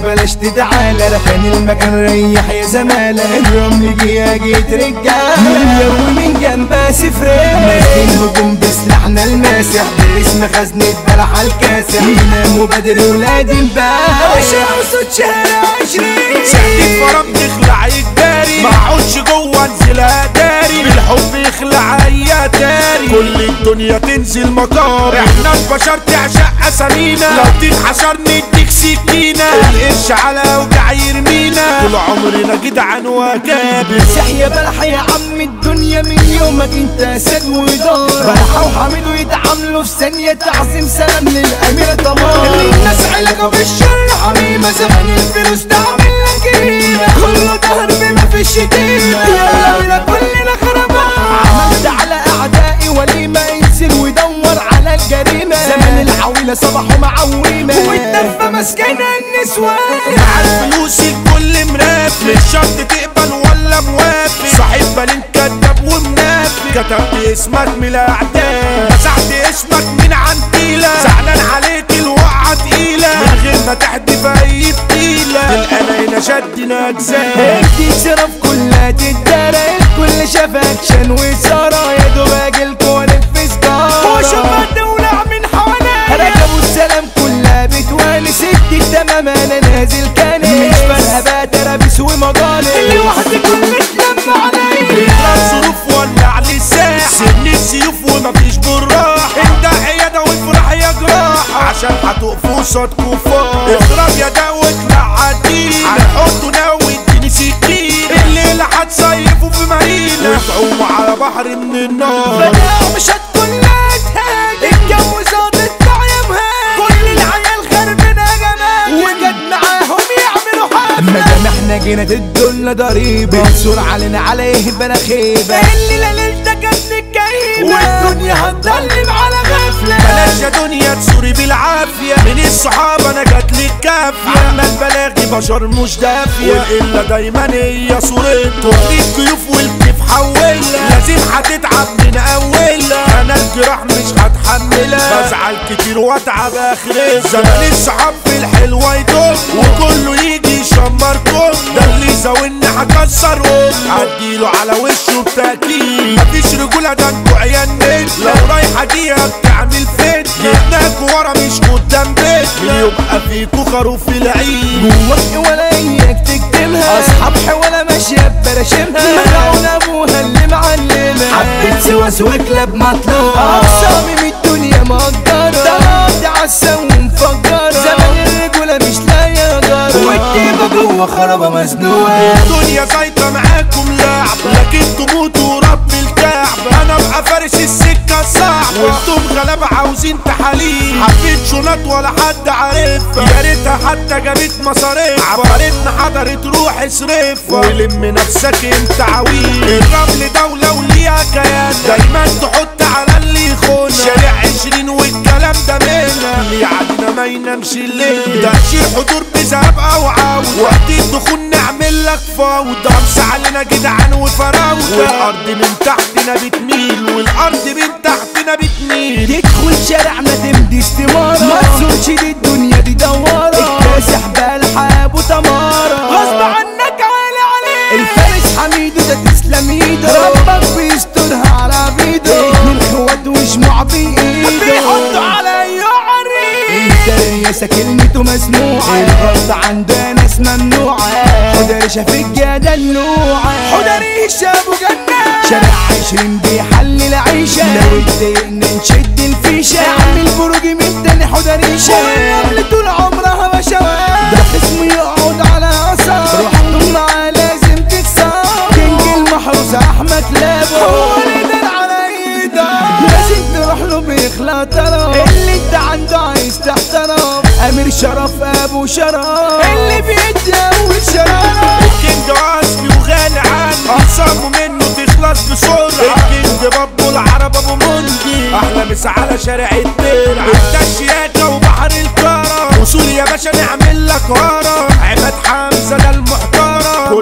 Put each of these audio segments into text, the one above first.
بلاش تتعالى ركن المكان ريح يا زمالة الرمل جه جيت رجالة ومن جنبها سفرين ماسكين هجوم بسلاحنا الماسح باسم خزنة بلح الكاسح يناموا بدري ولاد الباشا وصوت شارع عشرين سحتي فرم تخلع الداري ما اقعدش جوه انزل اداري بالحب يخلع اي تاري كل الدنيا تنزل مطار احنا البشر تعشق اسامينا لو تتحشرني اديك سكينه القرش على وجع يرمينا طول عمرنا جدعان وكابر صح يا بلح يا عم الدنيا من يومك انت اسد ودار بلحة وحميد ويتعاملوا في ثانية تعظيم سلام للأمير طمار اللي الناس علقوا في الشر حميمة زمان الفلوس تعمل لك قيمة كله ظهر بما في الشتيمة يلا بينا كلنا خربان عملت على أعدائي وليمة انزل ودور على الجريمة زمن العويلة صباح معويمة والدفة مسكنة النسوان مع الفلوس الكل مرافق مش شرط تقبل ولا موافق صاحب بالين كذاب ومنافق كتبت اسمك من الاعداء مسحت اسمك من عنتيلة زعلان عليك الوقعة تقيلة من غير ما تحدف اي تقيلة القنا هنا شدنا اجزاء انتي صرف كلها تتدرى الكل شاف اكشن وإثارة يا دوب اجيلكوا في سجارة وشوف الدولة من حواليا ركبوا السلام كلها بتوانس ادي تمام انا نازل كان مش فارقة بقى ترابيس ومجالس لوحدي كل اتلم عليا اضرب ظروف ولع لساح سن السيوف ومفيش جراح انت عيادة وافرح يا جراح عشان هتقف قصاد كفار اضرب يا ده واطلع عديل هنحطه ناوي اديني سكين الليلة هتصيفوا في مارينا وتعوموا على بحر من النار فجأة مش كلها تهاجم الجو زاد يا مهاجم كل العيال خربنا جمال وجد معاهم يعملوا حاجة اما دام احنا جينا تدولنا ضريبة بنصور علينا عليه بلا خيبة الليلة ليلتك ابن الكئيبة والدنيا هتضلم على غفلة بلاش يا دنيا تسوري بالعافية من الصحاب انا جات لي الكافية اما البلاغي بشر مش دافية والقلة دايما هي صورته الضيوف والكيف حولها لازم هتتعب من اولها انا الجراح مش هتحملها بزعل كتير واتعب اخرها زمان الصحاب في الحلوة يدوم وكله يجي يشمر كل ده اللي زاولني هكسرهم عديله على وشه بتأكيد مفيش رجولة ده انتوا عيال نت لو رايحة جيها بتعمل فين جبناكوا ورا مش قدام بيت يبقى فيكوا خروف العيد جواك ولا اياك تكتمها اصحاب حوالة ماشية ببراشمها ملعون ابوها اللي معلمها حبيت سواس وكلاب مطلوب اقسامي من الدنيا مقدرة دمعتي عالسا ومفجرة زمن الرجولة مش لاقية جارة والتيبة جوا خرابة مزنوقة الدنيا زايدة معاكم لعب لكن تموتوا رب الكعب انا ابقى فارس السكة الصعب وانتم غلابة عاوزين تحاليل حبيت شنط ولا حد عارفها يا ريتها حتى جابت مصاريف عبرتنا حضرت روح اصرفها ولم نفسك انت عويل الرمل دولة وليها كيان دايما تحط على اللي يخون شارع عشرين والكلام ده منا اللي علينا ما ينامش الليل ده شيل حضور بذهب او عاود وقت الدخول نعمل لك فوضى امسى علينا جدعان وفراوده والارض من تحتنا بتميل والارض من تحتنا بتميل تدخل شارعنا تمدي استمارة ما تزورش دي الدنيا دي دوارة اكتسح بالحاب وتمارة غصب عنك عالي عليك الفارس حميد ده تسلم ايده ربك بيسترها على بيده اتنين اخوات وشموع بايده بيحطوا على اي عريق الدريسة كلمته مسموعة الغلط عند ناس ممنوعة حضر شاف الجادة النوعة حضر ابو جنة شارع عشرين بيحلل عيشة لو اتضايقنا نشد الفيشة اعمل بروج من تاني حضريشة والرمل طول عمرها بشوات ده خصم يقعد على اثر رحتم معاه لازم تكسر كينج المحروس احمد لابو هو اللي على ايده لازم تروح له بيخلع طرف اللي انت عنده عايز تحترم امير شرف ابو شرف اللي بيدي اول شرف الكينج اصلي وغالي عني اقسامه منه تخلص بسرعه الكينج بابو العرب ابو مندي احلى مسا على شارع الدرع انت الشياكه وبحر الكرم وصول يا باشا نعمل لك ورا عماد حمزه ده المحترم كل الناس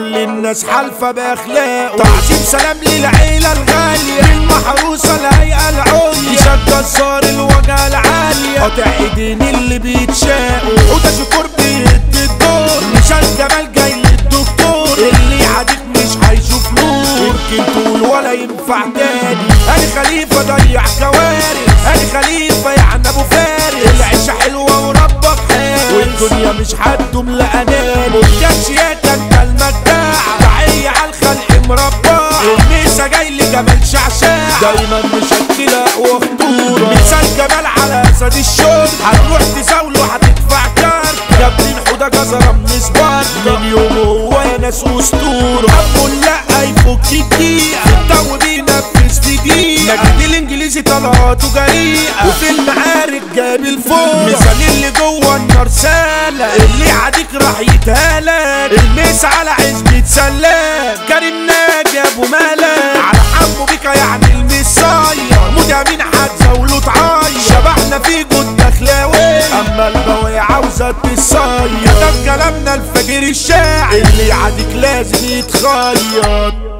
وناس حالفة باخلاقه تعظيم سلام للعيلة الغالية المحروسة الهيئة العليا شد الزار الوجهة العالية قاطع ايدين اللي بيتشاقوا وده شكور بيدي الدور مشان جمال جاي للدكتور اللي يعاديك مش هيشوف نور يمكن تقول ولا ينفع تاني انا خليفة ضيع كوارث انا خليفة يعني ابو فارس العيشة حلوة وربك حارس والدنيا مش هتدوم لأناني مركبش يا انت المجدع تحية على الخلق مربع الميسا جاي لجمال شعشاع دايما مشكلة وخطورة مثال جمال على اسد الشرب هتروح تزاوله هتدفع كارت يا ابني الحوضة جزرة من سبارتا من يوم هو يا ناس اسطورة ابو لا يفك الدقيقة التو بينفذ في دقيقة مجد الانجليزي طلعاته جريئة وفي المعارك جاب الفوق مثال اللي جوه النار سالة اللي عاديك راح يتهالك الميس على عزبة سلام كريم ناجي ابو مالك على حمو بيكا يعني المصاية مدامين هتزاوله تعاير شبحنا في جود دخلاوي اما البواقي عاوزة تتصاير كتب كلامنا الفجر الشاعر اللي عاديك لازم يتخيط